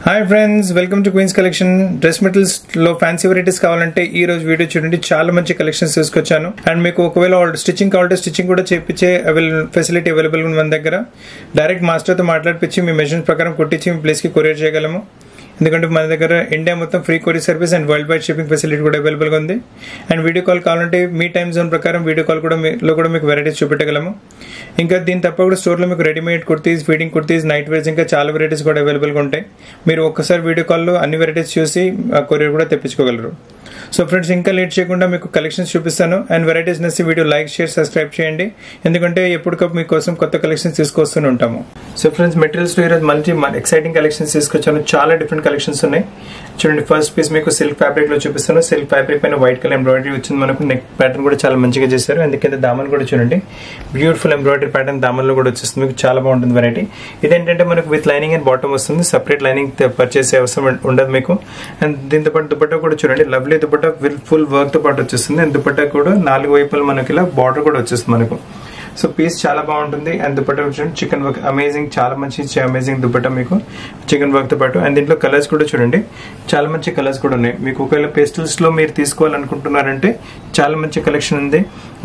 hi friends welcome to queens collection dress materials లో fancy varieties కావాలంటే ఈ రోజు వీడియో చూడండి చాలా మంచి కలెక్షన్స్ తీసుకొచ్చాను అండ్ మీకు ఒకవేళ స్టిచ్చింగ్ కావాలంటే స్టిచ్చింగ్ కూడా చేపించే ఫెసిలిటీ అవైలబుల్ ఉంది మన దగ్గర డైరెక్ట్ మాస్టర్తో మాట్లాడిపించి మీ మెషిన్స్ ప్రకారం కుట్టించి మీ ప్లేస్కి కొరియర్ చేయగలము ఎందుకంటే మన దగ్గర ఇండియా మొత్తం free courier service and world wide shipping facility కూడా అవైలబుల్గా ఉంది అండ్ వీడియో కాల్ కావాలంటే మీ టైం జోన్ ప్రకారం వీడియో కాల్ కూడా లో కూడా మీకు వెరైటీస్ చూపెట్టగలము ఇంకా దీని తప్ప కూడా స్టోర్లో మీకు readymade kurtis feeding kurtis night wears ఇంకా చాలా వెరైటీస్ కూడా అవైలబుల్గా ఉంటాయి మీరు ఒక్కసారి వీడియో కాల్లో అన్ని వెరైటీస్ చూసి కొరియర్ కూడా తెప్పించుకోగలరు సో ఫ్రెండ్స్ ఇంకా లేట్ చేయకుండా మీకు కలెక్షన్స్ చూపిస్తాను అండ్ వెరైటీస్ నచ్చి వీడియో లైక్ షేర్ సబ్స్క్రైబ్ చేయండి ఎందుకంటే ఎప్పటికప్పుడు మీకోసం కొత్త కలెక్షన్స్ తీసుకొస్తూనే ఉంటాము సో ఫ్రెండ్స్ మెటీరియల్స్ ఈరోజు మంచి ఎక్సైటింగ్ కలెక్షన్స్ తీసుకొచ్చాను చాలా డిఫరెంట్ కలెక్షన్స్ ఉన్నాయి చూడండి ఫస్ట్ పీస్ మీకు సిల్క్ ఫ్యాబ్రిక్ లో చూపిస్తాను సిల్క్ ఫ్యాబ్రిక్ పైన వైట్ కలర్ ఎంబ్రాయిడరీ వచ్చింది మనకు నెక్ ప్యాటర్న్ కూడా చాలా మంచిగా చేశారు అందుకే దామన్ కూడా చూడండి బ్యూటిఫుల్ ఎంబ్రాయిడరీ ప్యాటర్న్ దామన్ లో కూడా వచ్చేస్తుంది మీకు చాలా బాగుంటుంది వెరైటీ ఇదేంటంటే మనకు విత్ లైనింగ్ అండ్ బాటమ్ వస్తుంది సపరేట్ లైనింగ్ పర్చేస్ అవసరం ఉండదు మీకు అండ్ దీంతో పాటు దుపట్టా కూడా చూడండి lovely dupatta will full work తో పాటు వచ్చేస్తుంది అండ్ దుపట్టా కూడా నాలుగు వైపులు మనకి ఇలా బార్డర్ కూడా వచ్చేస్తుంది మనకు సో పీస్ చాలా బాగుంటుంది అండ్ దుపట్టా చూడండి చికెన్ వర్క్ అమేజింగ్ చాలా మంచి అమేజింగ్ దుపట్టా మీకు చికెన్ వర్క్ తో పాటు అండ్ దీంట్లో కలర్స్ కూడా చూడండి చాలా మంచి కలర్స్ కూడా ఉన్నాయి మీకు ఒకవేళ పేస్టల్స్ లో మీరు తీసుకోవాలనుకుంటున్నారంటే చాలా మంచి కలెక్షన్ ఉంది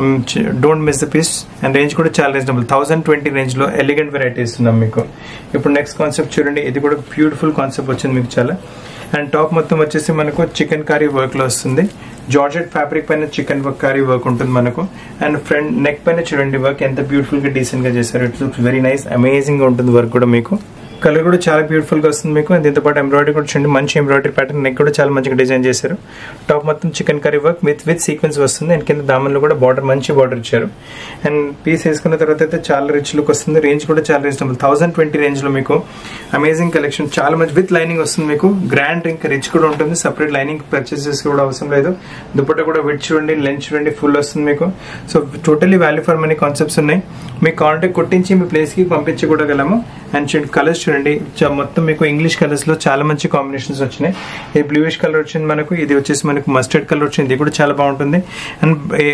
don't miss the piece and range కూడా చాలా రీజనబుల్ థౌసండ్ ట్వంటీ రేంజ్ లో ఎలిగెంట్ వెరైటీస్ ఉన్నాం మీకు ఇప్పుడు నెక్స్ట్ కాన్సెప్ట్ చూడండి ఇది కూడా బ్యూటిఫుల్ కాన్సెప్ట్ వచ్చింది మీకు చాలా అండ్ టాప్ మొత్తం వచ్చేసి మనకు చికెన్ కర్రీ వర్క్ లో వస్తుంది జార్జెట్ ఫ్యాబ్రిక్ పైన చికెన్ వర్క్ కర్రీ వర్క్ ఉంటుంది మనకు అండ్ ఫ్రంట్ నెక్ పైన చూడండి వర్క్ ఎంత బ్యూటిఫుల్ గా డీసెంట్ గా చేశారు it looks very nice amazing గా ఉంటుంది వర్క్ కూడా మీకు కలర్ కూడా చాలా బ్యూటిఫుల్ గా వస్తుంది మీకు దీంతో పాటు ఎంబ్రాయిడరీ కూడా చూడండి మంచి ఎంబ్రాయిడరీ ప్యాటర్న్ నెక్ కూడా చాలా మంచిగా డిజైన్ చేశారు టాప్ మొత్తం chikankari work with with sequence వస్తుంది అండ్ కింద దామన్లో కూడా బార్డర్ మంచి బార్డర్ ఇచ్చారు అండ్ పీస్ వేసుకున్న తర్వాత అయితే చాలా రిచ్ లుక్ వస్తుంది రేంజ్ కూడా చాలా రీజనబుల్ థౌసండ్ ట్వంటీ రేంజ్ లో మీకు అమేజింగ్ కలెక్షన్ చాలా మంచి విత్ లైనింగ్ వస్తుంది మీకు గ్రాండ్ ఇంకా రిచ్ కూడా ఉంటుంది సపరేట్ లైనింగ్ పర్చేస్ చేసి కూడా అవసరం లేదు దుపట్ట కూడా విత్ చూడండి లెంచ్ చూడండి ఫుల్ వస్తుంది మీకు so totally value for money concepts ఉన్నాయి మీ కాంటాక్ట్ కొట్టించి మీ ప్లేస్ కి పంపించి కూడా గలము అండ్ చూడండి కలర్స్ చూడండి మొత్తం మీకు ఇంగ్లీష్ కలర్స్ లో చాలా మంచి కాంబినేషన్స్ వచ్చినాయి ఇది బ్లూయిష్ కలర్ వచ్చింది మనకు ఇది వచ్చేసి మనకు మస్టర్డ్ కలర్ వచ్చింది ఇది కూడా చాలా బాగుంటుంది and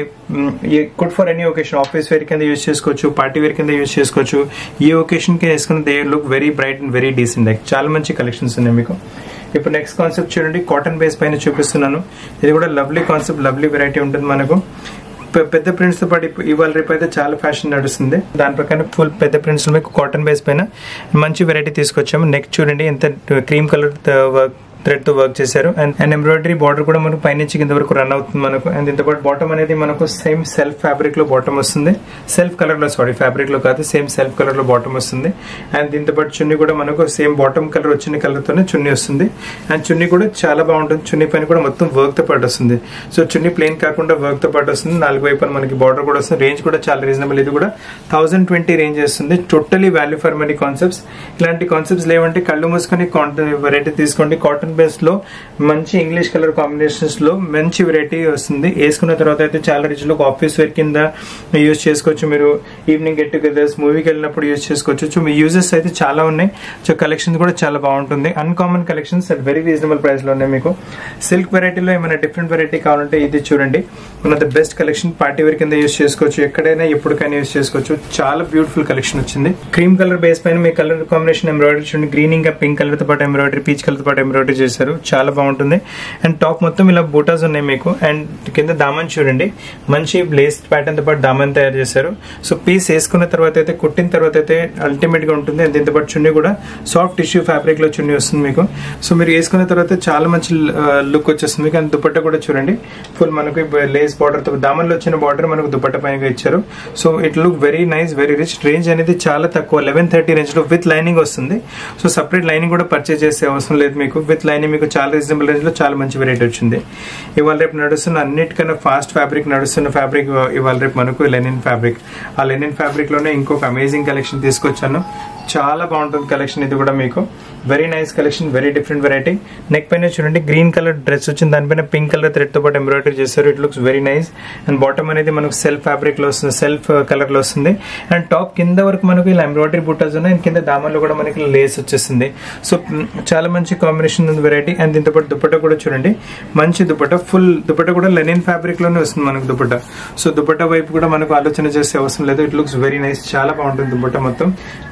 good for any occasion office wear కింద యూజ్ చేసుకోవచ్చు పార్టీ వేర్ కింద యూజ్ చేసుకోవచ్చు ఈ ఒకేషన్ కి వేసుకున్న they look very bright and very decent like చాలా మంచి కలెక్షన్స్ ఉన్నాయి మీకు ఇప్పుడు నెక్స్ట్ కాన్సెప్ట్ చూడండి కాటన్ బేస్ పైన చూపిస్తున్నాను ఇది కూడా లవ్లీ కాన్సెప్ట్ లవ్లీ వెరైటీ ఉంటుంది మనకు పెద్ద ప్రింట్స్ తో పాటు ఇవాళ రేపు అయితే చాలా ఫ్యాషన్ నడుస్తుంది దాని ప్రకారం ఫుల్ పెద్ద ప్రింట్స్ మీకు కాటన్ బేస్ పైన మంచి వెరైటీ తీసుకొచ్చాము నెక్స్ట్ చూడండి ఎంత క్రీమ్ కలర్ వర్క్ థ్రెడ్ తో వర్క్ చేశారు అండ్ అండ్ ఎంబ్రాయిడరీ బార్డర్ కూడా మనకు పైనుంచి కింద వరకు రన్ అవుతుంది మనకు అండ్ దీంతో పాటు బాటమ్ అనేది మనకు సేమ్ సెల్ఫ్ ఫ్యాబ్రిక్ లో బాటమ్ వస్తుంది సెల్ఫ్ కలర్ లో సారీ ఫ్యాబ్రిక్ లో కాదు సేమ్ సెల్ఫ్ కలర్ లో బాటమ్ వస్తుంది అండ్ దీంతో పాటు చున్నీ కూడా మనకు సేమ్ బాటమ్ కలర్ వచ్చిన కలర్ తోనే చున్నీ వస్తుంది అండ్ చున్నీ కూడా చాలా బాగుంటుంది చున్నీ పైన కూడా మొత్తం వర్క్ తో పాటు వస్తుంది సో చున్నీ ప్లెయిన్ కాకుండా వర్క్ తో పాటు వస్తుంది నాలుగు వైపు మనకి బార్డర్ కూడా వస్తుంది రేంజ్ కూడా చాలా రీజనబుల్ ఇది కూడా థౌసండ్ ట్వంటీ రేంజ్ వస్తుంది totally value for money concepts ఇలాంటి కాన్సెప్ట్స్ లేవంటే కళ్ళు మూసుకొని వెరైటీ తీసుకోండి కాటన్ బేస్ లో మంచి ఇంగ్లీష్ కలర్ కాంబినేషన్స్ లో మంచి వెరైటీ వస్తుంది వేసుకున్న తర్వాత అయితే చాలా రిచ్ లో ఆఫీస్ వేర్ కింద యూజ్ చేసుకోవచ్చు మీరు ఈవినింగ్ గెట్ టుగెదర్స్ మూవీకి వెళ్ళినప్పుడు యూజ్ చేసుకోవచ్చు సో మీ యూజెస్ అయితే చాలా ఉన్నాయి సో కలెక్షన్ కూడా చాలా బాగుంటుంది uncommon collections at very reasonable price లో ఉన్నాయి మీకు సిల్క్ వెరైటీలో ఏమైనా డిఫరెంట్ వెరైటీ కావాలంటే ఇది చూడండి one of the best collection party wear కింద యూజ్ చేసుకోవచ్చు ఎక్కడైనా ఎప్పటికైనా యూజ్ చేసుకోవచ్చు చాలా బ్యూటిఫుల్ కలెక్షన్ వచ్చింది క్రీమ్ కలర్ బేస్ పైన మీ కలర్ కాంబినేషన్ ఎంబ్రాయిడరీ చూడండి గ్రీన్ ఇంకా పింక్ కలర్ తో పాటు ఎంబ్రాయిడరీ పీచ్ కలర్ తో పాటు ఎంబ్రాయిడరీ చేశారు చాలా బాగుంటుంది అండ్ టాప్ మొత్తం ఇలా బూటాస్ ఉన్నాయి మీకు అండ్ కింద దామన్ చూడండి మంచి బ్లేస్ ప్యాటర్న్ తో పాటు దామన్ తయారు చేశారు సో పీస్ వేసుకున్న తర్వాత అయితే కుట్టిన తర్వాత అయితే అల్టిమేట్ గా ఉంటుంది అండ్ దీంతో పాటు చున్నీ కూడా సాఫ్ట్ టిష్యూ ఫ్యాబ్రిక్ లో చున్నీ వస్తుంది మీకు సో మీరు వేసుకున్న తర్వాత చాలా మంచి లుక్ వచ్చేస్తుంది మీకు అండ్ దుపట్ట కూడా చూడండి ఫుల్ మనకు లేస్ బార్డర్ తో దామన్ లో వచ్చిన బార్డర్ మనకు దుపట్ట పైన ఇచ్చారు so it look very nice very rich range అనేది చాలా తక్కువ లెవెన్ థర్టీ రేంజ్ లో విత్ లైనింగ్ వస్తుంది సో సపరేట్ లైనింగ్ కూడా పర్చేస్ చేసే అవసరం లేదు మీకు విత్ లైనింగ్ మీకు చాలా రీజనబుల్ రేంజ్ లో చాలా మంచి వెరైటీ వచ్చింది ఇవాళ రేపు నడుస్తున్న అన్నిటికన్నా ఫాస్ట్ ఫ్యాబ్రిక్ నడుస్తున్న ఫ్యాబ్రిక్ ఇవాళ రేపు మనకు లెనిన్ ఫ్యాబ్రిక్ ఆ లెనిన్ ఫ్యాబ్రిక్ లోనే ఇంకొక అమేజింగ్ కలెక్షన్ తీసుకొచ్చాను చాలా బాగుంటుంది కలెక్షన్ ఇది కూడా మీకు very nice collection very different variety neck పైన చూడండి గ్రీన్ కలర్ డ్రెస్ వచ్చింది దానిపైన పింక్ కలర్ థ్రెడ్ తో పాటు ఎంబ్రాయిడరీ చేశారు it looks very nice and bottom అనేది మనకు సెల్ఫ్ ఫ్యాబ్రిక్ లో వస్తుంది సెల్ఫ్ కలర్ లో వస్తుంది అండ్ టాప్ కింద వరకు మనకు ఇలా ఎంబ్రాయిడరీ బుట్టాస్ ఉన్నాయి అండ్ కింద దామన్లో కూడా మనకి లేస్ వచ్చేసింది సో చాలా మంచి కాంబినేషన్ ఉంది వెరైటీ అండ్ దీంతో పాటు దుపట్ట కూడా చూడండి మంచి దుపట్ట ఫుల్ దుపట్ట కూడా లెనిన్ ఫ్యాబ్రిక్ లోనే వస్తుంది మనకు దుపట్ట సో దుపట్ట వైపు కూడా మనకు ఆలోచన చేసే అవసరం లేదు ఇట్ లుక్స్ వెరీ నైస్ చాలా బాగుంటుంది దుపట్ట మొత్తం విత్ సిల్వర్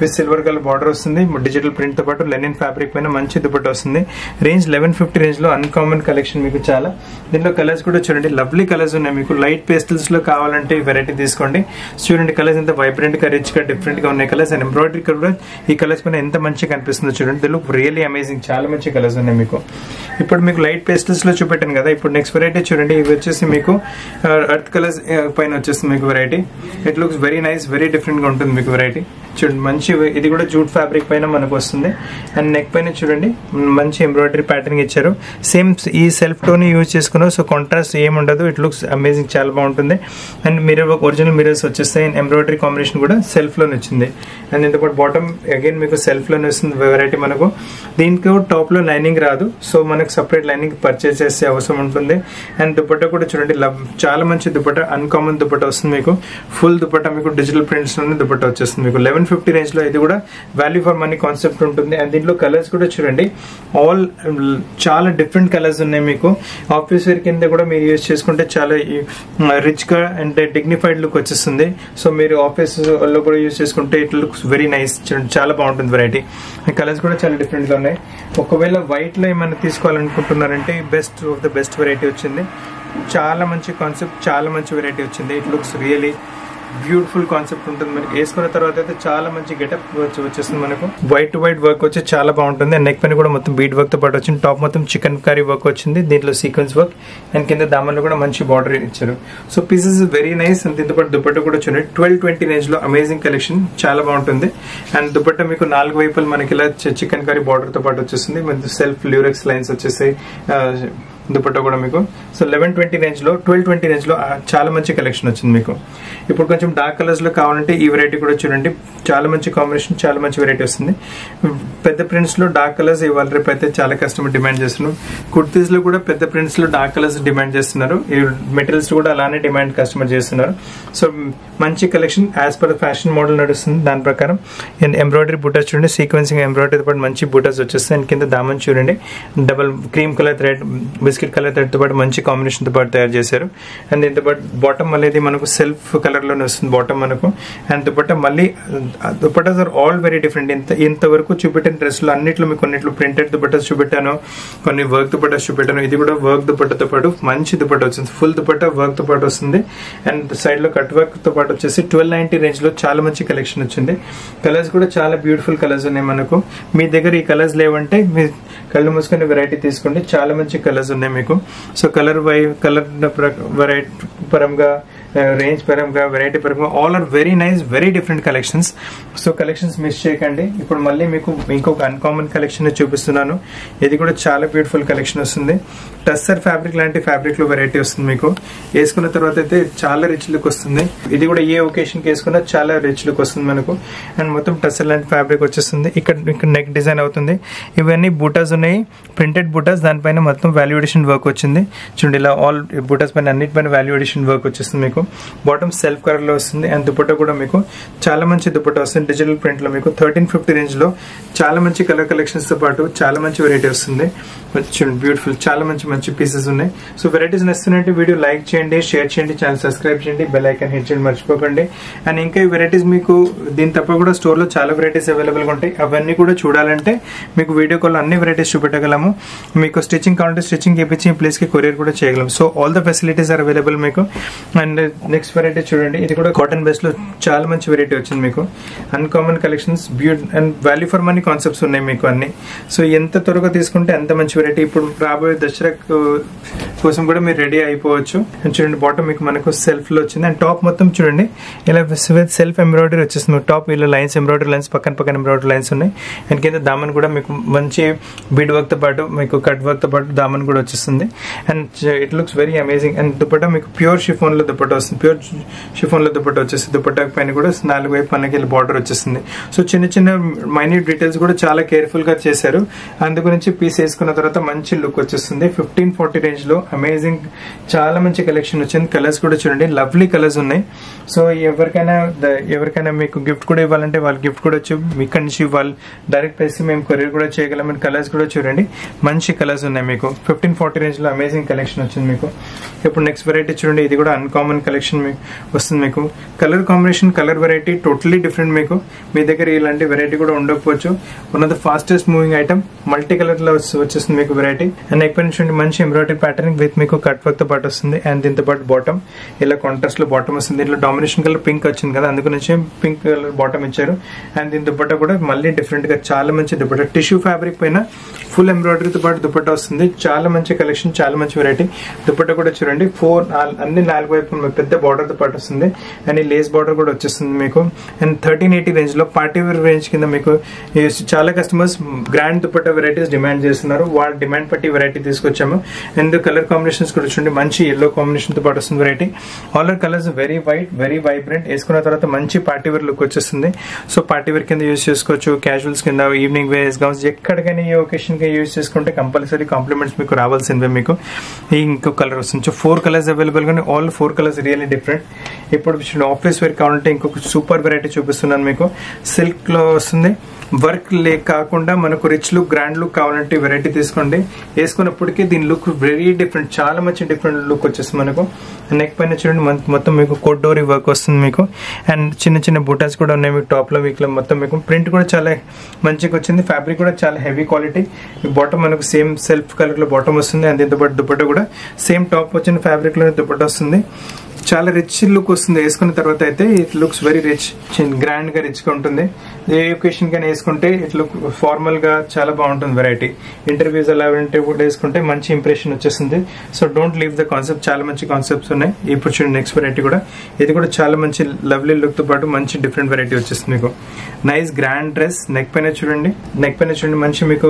కలర్ బార్డర్ వస్తుంది డిజిటల్ ప్రింట్ తో పాటు లెనిన్ ఫ్యాబ్రిక్ పైన మంచి దుపట్ట వస్తుంది రేంజ్ లెవెన్ ఫిఫ్టీ రేంజ్ లో అన్కామన్ కలెక్షన్ మీకు చాలా దీంట్లో కలర్స్ కూడా చూడండి లవ్లీ కలర్స్ ఉన్నాయి మీకు లైట్ పేస్టల్స్ లో కావాలంటే ఈ వెరైటీ తీసుకోండి చూడండి కలర్స్ ఎంత వైబ్రెంట్ గా రిచ్ గా డిఫరెంట్ గా ఉన్నాయి కలర్స్ అండ్ ఎంబ్రాయిడరీ కూడా ఈ కలర్స్ పైన ఎంత మంచిగా కనిపిస్తుందో చూడండి ది లుక్ రియల్లీ అమేజింగ్ చాలా మంచి కలర్స్ ఉన్నాయి మీకు ఇప్పుడు మీకు లైట్ పేస్టల్స్ లో చూపెట్టాను కదా ఇప్పుడు నెక్స్ట్ వెరైటీ చూడండి ఇవి వచ్చేసి మీకు అర్త్ కలర్స్ పైన వచ్చేస్తుంది మీకు variety it looks very nice very different గా ఉంటుంది మీకు వెరైటీ చూడండి మంచి ఇది కూడా జూట్ ఫ్యాబ్రిక్ పైన మనకు వస్తుంది అండ్ నెక్ పైన చూడండి మంచి ఎంబ్రాయిడరీ ప్యాటర్న్ ఇచ్చారు సేమ్ ఈ సెల్ఫ్ టోన్ యూజ్ చేసుకున్నారు సో కాంట్రాస్ట్ ఏం ఉండదు ఇట్ లుక్స్ అమేజింగ్ చాలా బాగుంటుంది అండ్ మిర్రర్ ఒరిజినల్ మిరర్స్ వచ్చేస్తాయి అండ్ ఎంబ్రాయిడరీ కాంబినేషన్ కూడా సెల్ఫ్ లోనే వచ్చింది అండ్ ఇంత పాటు బాటమ్ అగైన్ మీకు సెల్ఫ్ లోనే వస్తుంది వెరైటీ మనకు దీనికి టాప్ లో లైనింగ్ రాదు సో మనకు సపరేట్ లైనింగ్ పర్చేస్ చేసే అవసరం ఉంటుంది అండ్ దుపట్టా కూడా చూడండి లవ్ చాలా మంచి దుపట్టా అన్కామన్ దుపట్టా వస్తుంది మీకు ఫుల్ దుపట్టా మీకు డిజిటల్ ప్రింట్స్ లోనే దుపట్టా వచ్చేస్తుంది మీకు లెవెన్ ఫిఫ్టీ రేంజ్ లో ఇది కూడా వాల్యూ ఫర్ మనీ కాన్సెప్ట్ ఉంటుంది అండ్ దీంట్లో కలర్స్ కూడా చూడండి ఆల్ చాలా డిఫరెంట్ కలర్స్ ఉన్నాయి మీకు ఆఫీస్ వేర్ కింద కూడా మీరు యూజ్ చేసుకుంటే చాలా రిచ్ గా అండ్ డిగ్నిఫైడ్ లుక్ వచ్చేస్తుంది సో మీరు ఆఫీస్ లో కూడా యూజ్ చేసుకుంటే ఇట్ లుక్స్ వెరీ నైస్ చాలా బాగుంటుంది వెరైటీ కలర్స్ కూడా చాలా డిఫరెంట్ గా ఉన్నాయి ఒకవేళ వైట్ లో ఏమైనా తీసుకోవాలనుకుంటున్నారంటే best of the best variety వచ్చింది చాలా మంచి కాన్సెప్ట్ చాలా మంచి వెరైటీ వచ్చింది it looks really beautiful concept ఉంటుంది మనకి వేసుకున్న తర్వాత అయితే చాలా మంచి గెటప్ వచ్చేస్తుంది మనకు వైట్ టు వైట్ వర్క్ వచ్చి చాలా బాగుంటుంది నెక్ పైన కూడా మొత్తం బీట్ వర్క్ తో పాటు వచ్చింది టాప్ మొత్తం చికెన్ కర్రీ వర్క్ వచ్చింది దీంట్లో సీక్వెన్స్ వర్క్ అండ్ కింద దామన్లో కూడా మంచి బార్డర్ ఇచ్చారు so pieces very nice and దీంతో పాటు దుపట్ట కూడా చూడండి ట్వెల్వ్ ట్వంటీ రేంజ్ లో అమేజింగ్ కలెక్షన్ చాలా బాగుంటుంది అండ్ దుపట్ట మీకు నాలుగు వైపులు మనకి ఇలా చికెన్ కర్రీ బార్డర్ తో పాటు వచ్చేస్తుంది మంచి సెల్ఫ్ ల్యూరెక్స్ లైన్స్ వచ్చేసాయి దుపట్టా కూడా మీకు సో లెవెన్ ట్వంటీ రేంజ్ లో ట్వెల్వ్ ట్వంటీ రేంజ్ లో చాలా మంచి కలెక్షన్ వచ్చింది మీకు ఇప్పుడు కొంచెం డార్క్ కలర్స్ లో కావాలంటే ఈ వెరైటీ కూడా చూడండి చాలా మంచి కాంబినేషన్ చాలా మంచి వెరైటీ వస్తుంది పెద్ద ప్రింట్స్ లో డార్క్ కలర్స్ ఇవాళ రేపు అయితే చాలా కస్టమర్ డిమాండ్ చేస్తున్నారు కుర్తీస్ లో కూడా పెద్ద ప్రింట్స్ లో డార్క్ కలర్స్ డిమాండ్ చేస్తున్నారు ఈ మెటీరియల్స్ కూడా అలానే డిమాండ్ కస్టమర్ చేస్తున్నారు సో మంచి collection as per fashion model నడుస్తుంది దాని ప్రకారం ఎంబ్రాయిడరీ బూటర్స్ చూడండి సీక్వెన్సింగ్ ఎంబ్రాయిడరీ పాటు మంచి బూటర్స్ వచ్చేస్తాయి అండ్ కింద దామన్ చూడండి double cream colour thread biscuit colour thread తో పాటు మంచి కాంబినేషన్ తో పాటు తయారు చేశారు అండ్ దీంతో పాటు బాటమ్ అనేది మనకు సెల్ఫ్ కలర్ లోనే వస్తుంది బాటమ్ మనకు అండ్ దుపట్టా మళ్ళీ dupattas are all very different ఇంత ఇంతవరకు చూపెట్టిన డ్రెస్ లో అన్నిట్లో మీకు కొన్నిట్లో ప్రింటెడ్ దుపట్టాస్ చూపెట్టాను కొన్ని వర్క్ దుపట్టాస్ చూపెట్టాను ఇది కూడా వర్క్ దుపట్టాతో పాటు మంచి దుపట్టా వచ్చింది ఫుల్ దుపట్టా వర్క్ తో పాటు వస్తుంది అండ్ సైడ్ లో కట్ వర్క్ తో పాటు వచ్చేసి ట్వెల్వ్ నైన్టీ రేంజ్ లో చాలా మంచి కలెక్షన్ వచ్చింది కలర్స్ కూడా చాలా బ్యూటిఫుల్ కలర్స్ ఉన్నాయి మనకు మీ దగ్గర ఈ కలర్స్ లేవంటే మీ కళ్ళు మూసుకునే వెరైటీ తీసుకోండి చాలా మంచి కలర్స్ ఉన్నాయి మీకు so colour wise colour variety పరంగా రేంజ్ పరంగా వెరైటీ పరంగా all are very nice very different collections so collections miss చేయకండి ఇప్పుడు మళ్ళీ మీకు ఇంకొక అన్కామన్ కలెక్షన్ చూపిస్తున్నాను ఇది కూడా చాలా బ్యూటిఫుల్ కలెక్షన్ వస్తుంది టస్సర్ ఫ్యాబ్రిక్ లాంటి ఫ్యాబ్రిక్ లో వెరైటీ వస్తుంది మీకు వేసుకున్న తర్వాత అయితే చాలా రిచ్ లుక్ వస్తుంది ఇది కూడా ఏ ఒకేషన్ కి వేసుకున్నా చాలా రిచ్ లుక్ వస్తుంది మనకు అండ్ మొత్తం టస్సర్ లాంటి ఫ్యాబ్రిక్ వచ్చేస్తుంది ఇక్కడ ఇక్కడ నెక్ డిజైన్ అవుతుంది ఇవన్నీ బూటాస్ ఉన్నాయి ప్రింటెడ్ బూటాస్ దానిపైన మొత్తం వాల్యుడేషన్ వర్క్ వచ్చింది చూడండి ఇలా ఆల్ బూటాస్ పైన అన్నిటిపైన వాల్యుడేషన్ వర్క్ వచ్చేస్తుంది మీకు బాటమ్ సెల్ఫ్ కలర్ లో వస్తుంది అండ్ దుపట్టా కూడా మీకు చాలా మంచి దుపట్టా వస్తుంది డిజిటల్ ప్రింట్ లో మీకు థర్టీన్ ఫిఫ్టీ రేంజ్ లో చాలా మంచి కలర్ కలెక్షన్స్ తో పాటు చాలా మంచి వెరైటీ వస్తుంది చూడండి బ్యూటిఫుల్ చాలా మంచి మంచి పీసెస్ ఉన్నాయి సో వెరైటీస్ నచ్చినట్టు వీడియో లైక్ చేయండి షేర్ చేయండి ఛానల్ సబ్స్క్రైబ్ చేయండి బెల్ ఐకాన్ హిట్ చేయండి మర్చిపోకండి అండ్ ఇంకా ఈ వెరైటీస్ మీకు దీని తప్ప కూడా స్టోర్ లో చాలా వెరైటీస్ అవైలబుల్ గా ఉంటాయి అవన్నీ కూడా చూడాలంటే మీకు వీడియో కాల్ అన్ని వెరైటీస్ చూపెట్టగలము మీకు స్టిచ్చింగ్ కావాలంటే స్టిచ్చింగ్ చేపించి ఈ ప్లేస్ కి కొరియర్ కూడా చేయగలం so all the facilities are available మీకు అండ్ నెక్స్ట్ వెరైటీ చూడండి ఇది కూడా కాటన్ బేస్ లో చాలా మంచి వెరైటీ వచ్చింది మీకు అన్కామన్ కలెక్షన్స్ బ్యూట్ and value for money concepts ఉన్నాయి మీకు అన్ని సో ఎంత త్వరగా తీసుకుంటే అంత మంచి వెరైటీ ఇప్పుడు రాబోయే దసరా కోసం కూడా మీరు రెడీ అయిపోవచ్చు అండ్ చూడండి బాటమ్ మీకు మనకు సెల్ఫ్ లో వచ్చింది అండ్ టాప్ మొత్తం చూడండి ఇలా సెల్ఫ్ ఎంబ్రాయిడరీ వచ్చేస్తుంది టాప్ ఇలా లైన్స్ ఎంబ్రాయిడరీ లైన్స్ పక్కన పక్కన ఎంబ్రాయిడరీ లైన్స్ ఉన్నాయి అండ్ కింద దామన్ కూడా మీకు మంచి బీడ్ వర్క్ తో పాటు మీకు కట్ వర్క్ తో పాటు దామన్ కూడా వచ్చేస్తుంది and it looks very amazing and dupatta మీకు ప్యూర్ షిఫోన్ లో దుపట్టా వస్తుంది ప్యూర్ షిఫోన్ లో దుపట్టా వచ్చేసి దుపట్టా పైన కూడా నాలుగు వైపు పన్నకి బార్డర్ వచ్చేస్తుంది సో చిన్న చిన్న మైన్యూట్ డీటెయిల్స్ కూడా చాలా కేర్ఫుల్ గా చేశారు అందు గురించి పీస్ వేసుకున్న తర్వాత మంచి లుక్ వచ్చేస్తుంది ఫిఫ్టీన్ ఫార్టీ రేంజ్ లో అమేజింగ్ చాలా మంచి కలెక్షన్ వచ్చింది కలర్స్ కూడా చూడండి లవ్లీ కలర్స్ ఉన్నాయి సో ఎవరికైనా ఎవరికైనా మీకు గిఫ్ట్ కూడా ఇవ్వాలంటే వాళ్ళు గిఫ్ట్ కూడా వచ్చి ఇక్కడ నుంచి వాళ్ళు డైరెక్ట్ ప్రైస్ మేము కొరియర్ కూడా చేయగలం అండ్ కలర్స్ కూడా చూడండి మంచి కలర్స్ ఉన్నాయి మీకు ఫిఫ్టీన్ ఫార్టీ రేంజ్ లో అమేజింగ్ కలెక్షన్ కలెక్షన్ వచ్చింది మీకు ఇప్పుడు నెక్స్ట్ వెరైటీ చూడండి ఇది కూడా అన్కామన్ కలెక్షన్ వస్తుంది మీకు colour combination colour variety totally different మీకు మీ దగ్గర ఇలాంటి వెరైటీ కూడా ఉండకపోవచ్చు one of the fastest moving item multi colour లో వచ్చేస్తుంది మీకు వెరైటీ అండ్ నెక్ చూడండి మంచి ఎంబ్రాయిడరీ ప్యాటర్న్ విత్ మీకు కట్ వర్క్ తో పాటు వస్తుంది అండ్ దీంతో పాటు బాటమ్ ఇలా కాంట్రాస్ట్ లో బాటమ్ వస్తుంది దీంట్లో డామినేషన్ కలర్ పింక్ వచ్చింది కదా అందుకు నుంచి పింక్ కలర్ బాటమ్ ఇచ్చారు అండ్ దీని దుపట్టా కూడా మళ్ళీ డిఫరెంట్ గా చాలా మంచి దుపట్టా టిష్యూ ఫ్యాబ్రిక్ పైన ఫుల్ ఎంబ్రాయిడరీతో పాటు దుపట్టా వస్తుంది చాలా మంచి కలెక్షన్ చాలా మంచి వెరైటీ దుపట్టా కూడా చూడండి ఫోర్ అన్ని నాలుగు వైపు పెద్ద బార్డర్ తో పాటు వస్తుంది అండ్ ఈ లేస్ బార్డర్ కూడా వచ్చేస్తుంది మీకు అండ్ థర్టీన్ ఎయిటీ రేంజ్ లో పార్టీ వేర్ రేంజ్ కింద మీకు చాలా customers grand dupatta varieties demand చేస్తున్నారు వాళ్ళ డిమాండ్ పట్టి వెరైటీ తీసుకొచ్చాము అండ్ కలర్ కాంబినేషన్స్ కూడా చూడండి మంచి ఎల్లో కాంబినేషన్ తో పాటు వస్తుంది variety all are colours very white very vibrant వేసుకున్న తర్వాత మంచి పార్టీ వేర్ లుక్ వచ్చేస్తుంది సో పార్టీ వేర్ కింద యూజ్ చేసుకోవచ్చు క్యాజువల్స్ కింద ఈవినింగ్ వేర్స్ గౌన్స్ ఎక్కడికైనా ఏ ఒకేషన్ కి యూజ్ చేసుకుంటే కంపల్సరీ కాంప్లిమెంట్స్ మీకు రావాల్సిందే మీకు ఈ ఇంకో కలర్ వస్తుంది సో ఫోర్ కలర్స్ అవైలబుల్ కానీ all four colours really different ఇప్పుడు ఆఫీస్ వేర్ కావాలంటే ఇంకొక సూపర్ వెరైటీ చూపిస్తున్నాను మీకు సిల్క్ లో వస్తుంది వర్క్ లే కాకుండా మనకు రిచ్ లుక్ గ్రాండ్ లుక్ కావాలంటే వెరైటీ తీసుకోండి వేసుకున్నప్పటికీ దీని లుక్ వెరీ డిఫరెంట్ చాలా మంచి డిఫరెంట్ లుక్ వచ్చేస్తుంది మనకు నెక్ పైన చూడండి మొత్తం మీకు కోడ్డోరీ వర్క్ వస్తుంది మీకు అండ్ చిన్న చిన్న బూటాస్ కూడా ఉన్నాయి మీకు టాప్ లో వీక్లో మొత్తం మీకు ప్రింట్ కూడా చాలా మంచిగా వచ్చింది ఫ్యాబ్రిక్ కూడా చాలా హెవీ క్వాలిటీ బాటమ్ మనకు సేమ్ సెల్ఫ్ కలర్ లో బాటమ్ వస్తుంది అండ్ దీంతో పాటు దుపట్ట కూడా సేమ్ టాప్ వచ్చిన ఫ్యాబ్రిక్ లో దుపట్ట వస్తుంది చాలా రిచ్ లుక్ వస్తుంది వేసుకున్న తర్వాత అయితే it looks very rich grand గా రిచ్ గా ఉంటుంది ఏ ఒకేషన్ కానీ వేసుకుంటే ఇట్ లుక్ ఫార్మల్ గా చాలా బాగుంటుంది వెరైటీ ఇంటర్వ్యూస్ అలా కూడా వేసుకుంటే మంచి ఇంప్రెషన్ వచ్చేస్తుంది so don't leave the concept చాలా మంచి కాన్సెప్ట్స్ ఉన్నాయి ఇప్పుడు చూడండి నెక్స్ట్ వెరైటీ కూడా ఇది కూడా చాలా మంచి లవ్లీ లుక్ తో పాటు మంచి డిఫరెంట్ వెరైటీ వచ్చేస్తుంది మీకు నైస్ గ్రాండ్ డ్రెస్ నెక్ పైన చూడండి నెక్ పైన చూడండి మంచి మీకు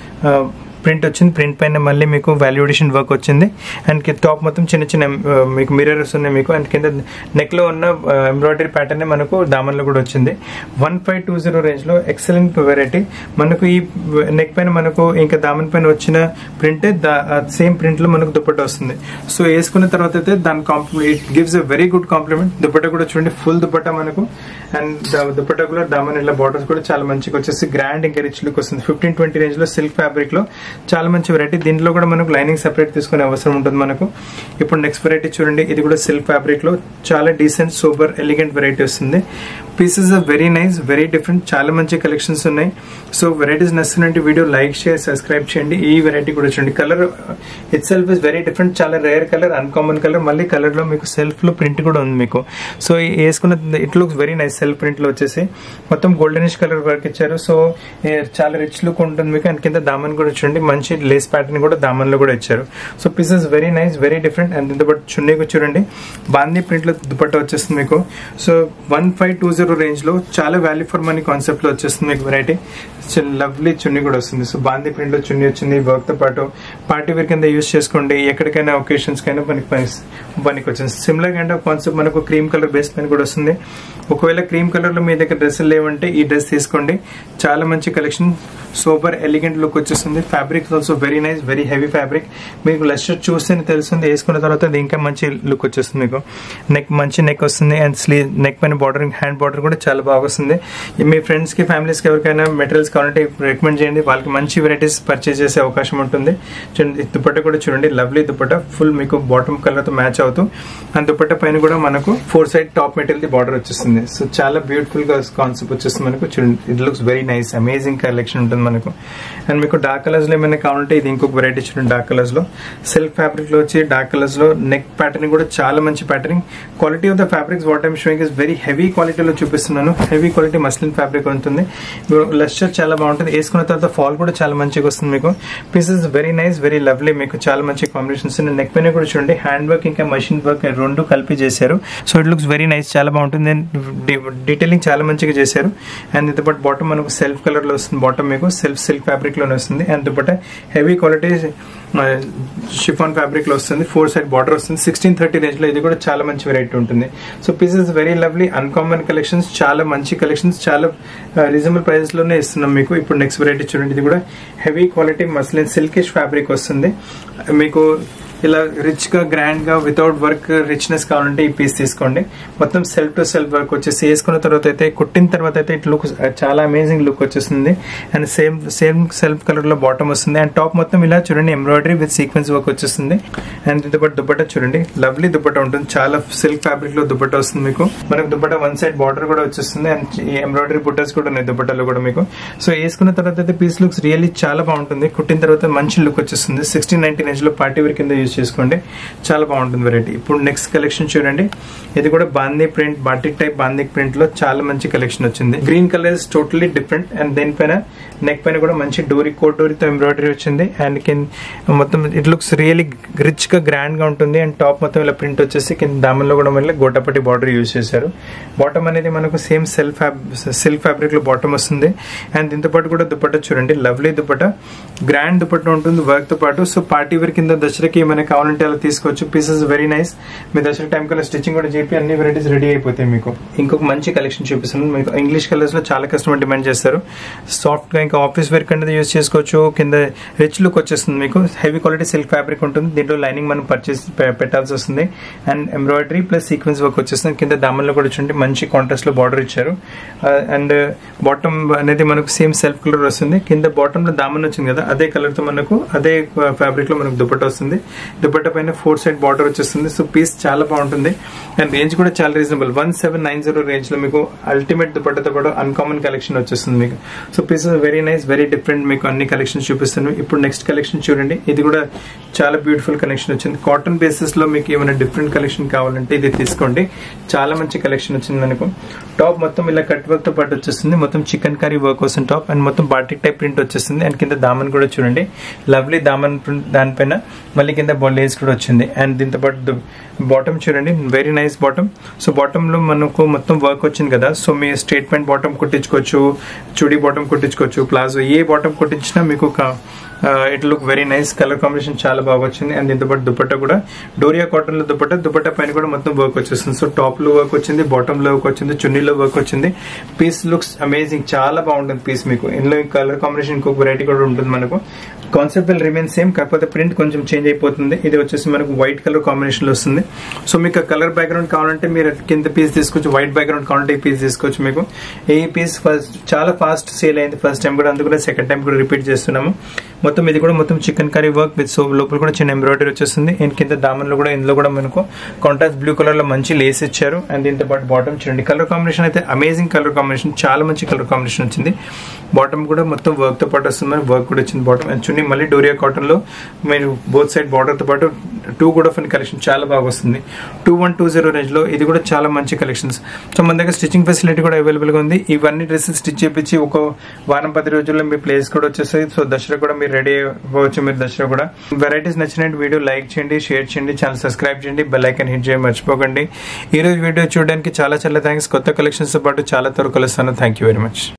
ప్రింట్ వచ్చింది ప్రింట్ పైన మళ్ళీ మీకు వాల్యుడేషన్ వర్క్ వచ్చింది అండ్ టాప్ మొత్తం చిన్న చిన్న మీకు మిరర్స్ ఉన్నాయి మీకు అండ్ కింద నెక్ లో ఉన్న ఎంబ్రాయిడరీ ప్యాటర్న్ మనకు దామన్లో కూడా వచ్చింది one five two zero range లో ఎక్సలెంట్ వెరైటీ మనకు ఈ నెక్ పైన మనకు ఇంకా దామన్ పైన వచ్చిన ప్రింట్ సేమ్ ప్రింట్ లో మనకు దుపట్ట వస్తుంది సో వేసుకున్న తర్వాత అయితే దాని compliment it gives a very good compliment dupatta కూడా చూడండి ఫుల్ దుపట్ట మనకు అండ్ దుపట్ట కూడా దామన్ ఇలా బార్డర్స్ కూడా చాలా మంచిగా వచ్చేసి గ్రాండ్ ఇంకా రిచ్ లుక్ వస్తుంది ఫిఫ్టీన్ ట్వంటీ రేంజ్ లో సిల్క్ ఫ్యాబ్రిక్ లో చాలా మంచి వెరైటీ దీంట్లో కూడా మనకు లైనింగ్ సెపరేట్ తీసుకునే అవసరం ఉంటుంది మనకు ఇప్పుడు నెక్స్ట్ వెరైటీ చూడండి ఇది కూడా సిల్క్ ఫ్యాబ్రిక్ లో చాలా డీసెంట్ సూపర్ ఎలిగెంట్ వెరైటీ వస్తుంది pieces are very nice very different చాలా మంచి కలెక్షన్స్ ఉన్నాయి సో వెరైటీస్ నచ్చినట్టు వీడియో లైక్ షేర్ సబ్స్క్రైబ్ చేయండి ఈ వెరైటీ కూడా చూడండి colour it self is very different చాలా రేర్ కలర్ అన్కామన్ కలర్ మళ్ళీ కలర్ లో మీకు సెల్ఫ్ లో ప్రింట్ కూడా ఉంది మీకు సో వేసుకున్న it looks very nice self print లో వచ్చేసి మొత్తం గోల్డెనిష్ కలర్ వర్క్ ఇచ్చారు సో చాలా రిచ్ లుక్ ఉంటుంది మీకు అండ్ కింద దామన్ కూడా చూడండి మంచి లేస్ ప్యాటర్న్ కూడా దామన్ లో కూడా ఇచ్చారు so pieces very nice very different and దీంతో పాటు చున్నీ చూడండి బాందీ ప్రింట్ లో దుపట్ట వచ్చేస్తుంది మీకు so one five two zero range లో చాలా వాల్యూ ఫర్ మనీ కాన్సెప్ట్ లో వచ్చేస్తుంది మీకు వెరైటీ లవ్లీ చున్నీ కూడా వస్తుంది సో బాందీ ప్రింట్ లో చున్నీ వచ్చింది వర్క్ తో పాటు పార్టీ వేర్ కింద యూస్ చేసుకోండి ఎక్కడికైనా ఒకేషన్స్ కైనా పనికి పనికి వచ్చింది సిమిలర్ కైండ్ ఆఫ్ కాన్సెప్ట్ మనకు క్రీమ్ కలర్ బేస్ పైన కూడా వస్తుంది ఒకవేళ క్రీమ్ కలర్ లో మీ దగ్గర డ్రెస్సులు లేవంటే ఈ డ్రెస్ తీసుకోండి చాలా మంచి కలెక్షన్ సూపర్ ఎలిగెంట్ లుక్ వచ్చేస్తుంది fabric also very nice very heavy fabric మీకు లెస్టర్ చూస్తేనే తెలుస్తుంది వేసుకున్న తర్వాత అది ఇంకా మంచి లుక్ వచ్చేస్తుంది మీకు నెక్ మంచి నెక్ వస్తుంది అండ్ స్లీవ్ నెక్ పైన బార్డర్ హ్యాండ్ బార్డర్ కూడా చాలా బాగా వస్తుంది మీ ఫ్రెండ్స్ కి ఫ్యామిలీస్ కి ఎవరికైనా మెటీరియల్స్ కావాలంటే రికమెండ్ చేయండి వాళ్ళకి మంచి వెరైటీస్ పర్చేస్ చేసే అవకాశం ఉంటుంది చూడండి దుపట్ట కూడా చూడండి లవ్లీ దుపట్ట ఫుల్ మీకు బాటమ్ కలర్ తో మ్యాచ్ అవుతూ అండ్ దుపట్ట పైన కూడా మనకు four side top material the border వచ్చేస్తుంది సో చాలా బ్యూటిఫుల్ గా కాన్సెప్ట్ వచ్చేస్తుంది మనకు చూడండి it looks very nice amazing collection ఉంటుంది మనకు అండ్ మీకు డార్క్ కలర్స్ లో ఏమైనా కావాలంటే ఇది ఇంకొక వెరైటీ చూడండి డార్క్ కలర్స్ లో సిల్క్ ఫ్యాబ్రిక్ లో వచ్చి డార్క్ కలర్స్ లో నెక్ ప్యాటర్న్ కూడా చాలా మంచి pattern quality of the fabrics what I'm showing is very heavy క్వాలిటీలో చూపిస్తున్నాను హెవీ క్వాలిటీ మస్లిన్ ఫ్యాబ్రిక్ ఉంటుంది లెస్చర్ చాలా బాగుంటుంది వేసుకున్న తర్వాత ఫాల్ కూడా చాలా మంచిగా వస్తుంది మీకు pieces very nice very lovely మీకు చాలా మంచి కాంబినేషన్స్ నెక్ పైన కూడా చూడండి హ్యాండ్ వర్క్ ఇంకా మషిన్ వర్క్ రెండు కలిపి చేశారు so it looks very nice చాలా బాగుంటుంది డీటెయిలింగ్ చాలా మంచిగా చేశారు అండ్ ఇది బట్ బాటమ్ మనకు సెల్ఫ్ కలర్ లో వస్తుంది బాటమ్ మీకు సెల్ఫ్ సిల్క్ ఫ్యాబ్రిక్ లోనే వస్తుంది and dupatta heavy quality chiffon fabric లో వస్తుంది ఫోర్ సైడ్ బార్డర్ వస్తుంది సిక్స్టీన్ థర్టీ రేంజ్ లో ఇది కూడా చాలా మంచి వెరైటీ ఉంటుంది so pieces very lovely uncommon collections చాలా మంచి కలెక్షన్స్ చాలా రీజనబుల్ ప్రైస్ లోనే ఇస్తున్నాం మీకు ఇప్పుడు నెక్స్ట్ వెరైటీ చూడండి ఇది కూడా heavy quality muslin silkish fabric వస్తుంది మీకు ఇలా రిచ్ గా గ్రాండ్ గా వితౌట్ వర్క్ రిచ్నెస్ కావాలంటే ఈ పీస్ తీసుకోండి మొత్తం సెల్ఫ్ టు సెల్ఫ్ వర్క్ వచ్చేసి వేసుకున్న తర్వాత అయితే కుట్టిన తర్వాత అయితే ఇట్ లుక్ చాలా అమేజింగ్ లుక్ వచ్చేస్తుంది and same same self colour లో బాటమ్ వస్తుంది అండ్ టాప్ మొత్తం ఇలా చూడండి ఎంబ్రాయిడరీ విత్ సీక్వెన్స్ వర్క్ వచ్చేస్తుంది అండ్ దీంతో పాటు దుపట్టా చూడండి లవ్లీ దుపట్టా ఉంటుంది చాలా సిల్క్ ఫ్యాబ్రిక్ లో దుపట్టా వస్తుంది మీకు మనకు దుపట్టా వన్ సైడ్ బార్డర్ కూడా వచ్చేస్తుంది అండ్ ఎంబ్రాయిడరీ బుట్టర్స్ కూడా ఉన్నాయి దుపట్టాలో కూడా మీకు సో వేసుకున్న తర్వాత అయితే పీస్ లుక్స్ రియల్లీ చాలా బాగుంటుంది కుట్టిన తర్వాత మంచి లుక్ వచ్చేస్తుంది సిక్స్టీన్ నైన్టీన్ ఏజ్ లో పార్టీ వేర్ కింద యూజ్ చేసుకోండి చాలా బాగుంటుంది వెరైటీ ఇప్పుడు నెక్స్ట్ కలెక్షన్ చూడండి ఇది కూడా బాందీ ప్రింట్ బాటిక్ టైప్ బాందీ ప్రింట్ లో చాలా మంచి కలెక్షన్ వచ్చింది green colour is totally different and దేనిపైన నెక్ పైన కూడా మంచి డోరీ కోట్ డోరీతో ఎంబ్రాయిడరీ వచ్చింది అండ్ కింద మొత్తం ఇట్ లుక్స్ రియల్లీ రిచ్ గా గ్రాండ్ గా ఉంటుంది అండ్ టాప్ మొత్తం ఇలా ప్రింట్ వచ్చేసి కింద దామన్లో కూడా మళ్ళీ గోటపట్టి బార్డర్ యూజ్ చేశారు బాటమ్ అనేది మనకు సేమ్ సెల్ఫ్ సిల్క్ ఫ్యాబ్రిక్ లో బాటమ్ వస్తుంది అండ్ దీంతో పాటు కూడా దుపట్టా చూడండి లవ్లీ దుపట్టా గ్రాండ్ దుపట్టా ఉంటుంది వర్క్ తో పాటు సో పార్టీ వేర్ కింద దసరాకి ఏమైనా కావాలంటే అలా తీసుకోవచ్చు పీసెస్ వెరీ నైస్ మీ దసరా టైం కల్లా స్టిచ్చింగ్ కూడా చెప్పి అన్ని వెరైటీస్ రెడీ అయిపోతాయి మీకు ఇంకొక మంచి కలెక్షన్ చూపిస్తాను మీకు ఇంగ్లీష్ కలర్స్ లో చాలా కస్టమర్ డిమాండ్ చేస్తారు సాఫ్ట్ గా ఇంకా ఆఫీస్ వేర్ కింద యూస్ చేసుకోవచ్చు కింద రిచ్ లుక్ వచ్చేస్తుంది మీకు హెవీ క్వాలిటీ సిల్క్ ఫ్యాబ్రిక్ ఉంటుంది దీంట్లో లైనింగ్ మనం పర్చేస్ పెట్టాల్సి వస్తుంది and embroidery plus sequence work వచ్చేస్తుంది కింద దామన్లో కూడా చూడండి మంచి కాంట్రాస్ట్ లో బార్డర్ ఇచ్చారు అండ్ బాటమ్ అనేది మనకు సేమ్ సెల్ఫ్ కలర్ వస్తుంది కింద బాటమ్ లో దామన్ వచ్చింది కదా అదే కలర్ తో మనకు అదే ఫ్యాబ్రిక్ లో మనకు దుపట్టా వస్తుంది దుపట్టా పైన ఫోర్ సైడ్ బార్డర్ వచ్చేస్తుంది సో పీస్ చాలా బాగుంటుంది అండ్ రేంజ్ కూడా చాలా reasonable one seven nine zero range లో మీకు అల్టిమేట్ దుపట్టాతో పాటు అన్కామన్ కలెక్షన్ వచ్చేస్తుంది మీకు so pieces very nice very different మీకు అన్ని కలెక్షన్స్ చూపిస్తాను ఇప్పుడు నెక్స్ట్ కలెక్షన్ చూడండి ఇది కూడా చాలా బ్యూటిఫుల్ కలెక్షన్ వచ్చింది కాటన్ బేసిస్ లో మీకు ఏమైనా డిఫరెంట్ కలెక్షన్ కావాలంటే ఇది తీసుకోండి చాలా మంచి కలెక్షన్ వచ్చింది మనకు టాప్ మొత్తం ఇలా కట్ వర్క్ తో పాటు వచ్చేస్తుంది మొత్తం చికెన్ కర్రీ వర్క్ వస్తుంది టాప్ అండ్ మొత్తం బాటిక్ టైప్ ప్రింట్ వచ్చేస్తుంది అండ్ కింద దామన్ కూడా చూడండి లవ్లీ దామన్ ప్రింట్ దానిపైన మళ్ళీ కింద లేస్ కూడా వచ్చింది అండ్ దీంతో పాటు బాటమ్ చూడండి very nice bottom so bottom లో మనకు మొత్తం వర్క్ వచ్చింది కదా సో మీ స్టేట్మెంట్ బాటమ్ కుట్టించుకోవచ్చు చుడీ బాటమ్ కుట్టించుకోవచ్చు ప్లాజో ఏ బాటమ్ కుట్టించినా మీకు it look very nice colour combination చాలా బాగా వచ్చింది అండ్ దీంతో పాటు దుపట్టా కూడా డోరియా కాటన్ లో దుపట్టా దుపట్టా పైన కూడా మొత్తం వర్క్ వచ్చేస్తుంది సో టాప్ లో వర్క్ వచ్చింది బాటమ్ లో వర్క్ వచ్చింది చున్నీలో వర్క్ వచ్చింది పీస్ లుక్స్ అమేజింగ్ చాలా బాగుంటుంది పీస్ మీకు ఇందులో కలర్ కాంబినేషన్ ఇంకొక వెరైటీ కూడా ఉంటుంది మనకు కాన్సెప్ట్ విల్ రిమైన్ సేమ్ కాకపోతే ప్రింట్ కొంచెం చేంజ్ అయిపోతుంది ఇది వచ్చేసి మనకు వైట్ కలర్ కాంబినేషన్ లో వస్తుంది సో మీకు కలర్ బ్యాక్గ్రౌండ్ కావాలంటే మీరు కింద పీస్ తీసుకోవచ్చు వైట్ బ్యాక్గ్రౌండ్ కావాలంటే ఈ పీస్ తీసుకోవచ్చు మీకు ఈ పీస్ ఫస్ట్ చాలా ఫాస్ట్ సేల్ అయింది ఫస్ట్ టైం కూడా అందుకు సెకండ్ టైం కూడా రిపీట్ చేస్తున్నాము మొత్తం ఇది కూడా మొత్తం chikankari work with so లోపల కూడా చిన్న ఎంబ్రాయిడరీ వచ్చేస్తుంది అండ్ కింద దామన్లో కూడా ఇందులో కూడా మనకు కాంట్రాస్ట్ బ్లూ కలర్ లో మంచి లేస్ ఇచ్చారు అండ్ దీంతో పాటు బాటమ్ చూడండి కలర్ కాంబినేషన్ అయితే అమేజింగ్ కలర్ కాంబినేషన్ చాలా మంచి కలర్ కాంబినేషన్ వచ్చింది బాటమ్ కూడా మొత్తం వర్క్ తో పాటు వస్తుంది వర్క్ కూడా వచ్చింది బాటమ్ అండ్ చున్నీ మళ్ళీ డోరియా కాటన్ లో మీరు బోత్ సైడ్ బార్డర్ తో పాటు టూ కూడా ఫన్ కలెక్షన్ చాలా బాగా వస్తుంది two one two zero range లో ఇది కూడా చాలా మంచి కలెక్షన్స్ సో మన దగ్గర స్టిచ్చింగ్ ఫెసిలిటీ కూడా అవైలబుల్ గా ఉంది ఇవన్నీ డ్రెస్సెస్ స్టిచ్ చేపించి ఒక వారం పది రోజుల్లో మీ ప్లేస్ కూడా వచ్చేస్తాయి సో దసరా కూడా మీరు రెడీ అవ్వచ్చు మీరు దసరా కూడా వెరైటీస్ నచ్చిన వీడియో లైక్ చేయండి షేర్ చేయండి ఛానల్ సబ్స్క్రైబ్ చేయండి బెల్ ఐకన్ హిట్ చేయండి మర్చిపోకండి ఈ రోజు వీడియో చూడడానికి చాలా చాలా థ్యాంక్స్ కొత్త కలెక్షన్స్ తో పాటు చాలా త్వరగా కలుస్తాను థ్యాంక్ యూ వెరీ మచ్